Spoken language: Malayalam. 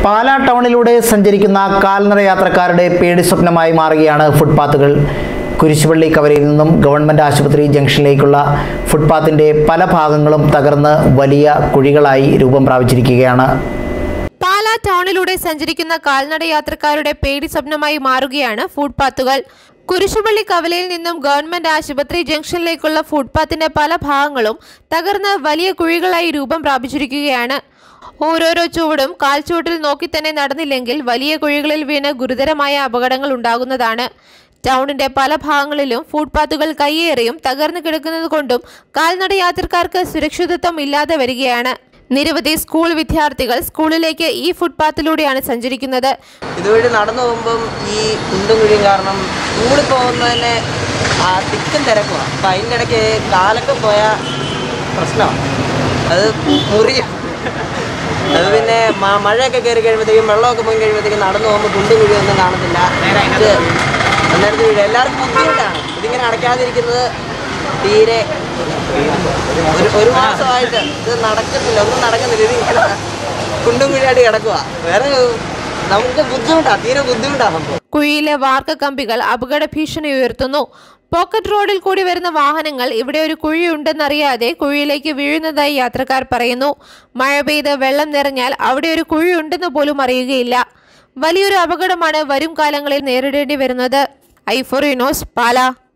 പാലാ ടൗണിലൂടെ സഞ്ചരിക്കുന്ന കാൽനട യാത്രക്കാരുടെ പേടി സ്വപ്നമായി മാറുകയാണ് ഫുട്പാത്തുകൾ കുരിശുപള്ളി കവലയിൽ നിന്നും ഗവൺമെൻറ് ആശുപത്രി ജംഗ്ഷനിലേക്കുള്ള ഫുട്പാത്തിൻ്റെ പല ഭാഗങ്ങളും തകർന്ന് വലിയ കുഴികളായി രൂപം പ്രാപിച്ചിരിക്കുകയാണ് പാലാ ടൗണിലൂടെ സഞ്ചരിക്കുന്ന കാൽനട യാത്രക്കാരുടെ പേടി സ്വപ്നമായി മാറുകയാണ് ഫുട്പാത്തുകൾ കുരിശുപള്ളി കവലയിൽ നിന്നും ഗവൺമെന്റ് ആശുപത്രി ജംഗ്ഷനിലേക്കുള്ള ഫുട്പാത്തിന്റെ പല ഭാഗങ്ങളും തകർന്ന് വലിയ കുഴികളായി രൂപം പ്രാപിച്ചിരിക്കുകയാണ് ഓരോരോ ചുവടും കാൽച്ചുവട്ടിൽ നോക്കി തന്നെ നടന്നില്ലെങ്കിൽ വലിയ കുഴികളിൽ വീണ് ഗുരുതരമായ അപകടങ്ങൾ ഉണ്ടാകുന്നതാണ് ടൗണിന്റെ പല ഭാഗങ്ങളിലും ഫുട്പാത്തുകൾ കയ്യേറിയും തകർന്നു കിടക്കുന്നത് കൊണ്ടും കാൽനട യാത്രക്കാർക്ക് സുരക്ഷിതത്വം ഇല്ലാതെ വരികയാണ് നിരവധി സ്കൂൾ വിദ്യാർത്ഥികൾ സ്കൂളിലേക്ക് ഈ ഫുട്പാത്തിലൂടെയാണ് സഞ്ചരിക്കുന്നത് ഇതുവഴി നടന്നു പോകുമ്പം ഈ കുണ്ടും കുഴിയും കാരണം സ്കൂളിൽ പോകുന്നതന്നെ ആ തിക്കും തിരക്കുമാണ് അപ്പം അതിൻ്റെ ഇടയ്ക്ക് കാലൊക്കെ പോയാൽ പ്രശ്നമാണ് അത് മുറിയും അത് പിന്നെ മ- മഴയൊക്കെ കയറി കഴിയുമ്പോഴത്തേക്കും വെള്ളമൊക്കെ പോയി കഴിയുമ്പോഴത്തേക്കും നടന്നു പോകുമ്പോൾ കുണ്ടും കുഴിയൊന്നും കാണത്തില്ല ഇത് അന്നേരത്ത് വീഴും എല്ലാവർക്കും ബുദ്ധിമുട്ടാണ് ഇതിങ്ങനെ അടയ്ക്കാതിരിക്കുന്നത് തീരെ ഒരു ഒരു മാസമായിട്ട് ഇത് നടക്കത്തില്ല ഒന്നും നടക്കുന്നില്ല ഇത് ഇങ്ങനെ കുണ്ടും കുഴിയായിട്ട് കിടക്കുക വേറെ നമുക്ക് ബുദ്ധിമുട്ടാണ് തീരെ ബുദ്ധിമുട്ടാണ് സംഭവം കുഴിയിലെ വാർക്ക കമ്പികൾ അപകട ഭീഷണി ഉയർത്തുന്നു പോക്കറ്റ് റോഡിൽ കൂടി വരുന്ന വാഹനങ്ങൾ ഇവിടെ ഒരു കുഴിയുണ്ടെന്നറിയാതെ കുഴിയിലേക്ക് വീഴുന്നതായി യാത്രക്കാർ പറയുന്നു മഴ പെയ്ത് വെള്ളം നിറഞ്ഞാൽ അവിടെ ഒരു കുഴിയുണ്ടെന്ന് പോലും അറിയുകയില്ല വലിയൊരു അപകടമാണ് വരും കാലങ്ങളിൽ നേരിടേണ്ടി വരുന്നത് ഐഫോറിനോസ് പാല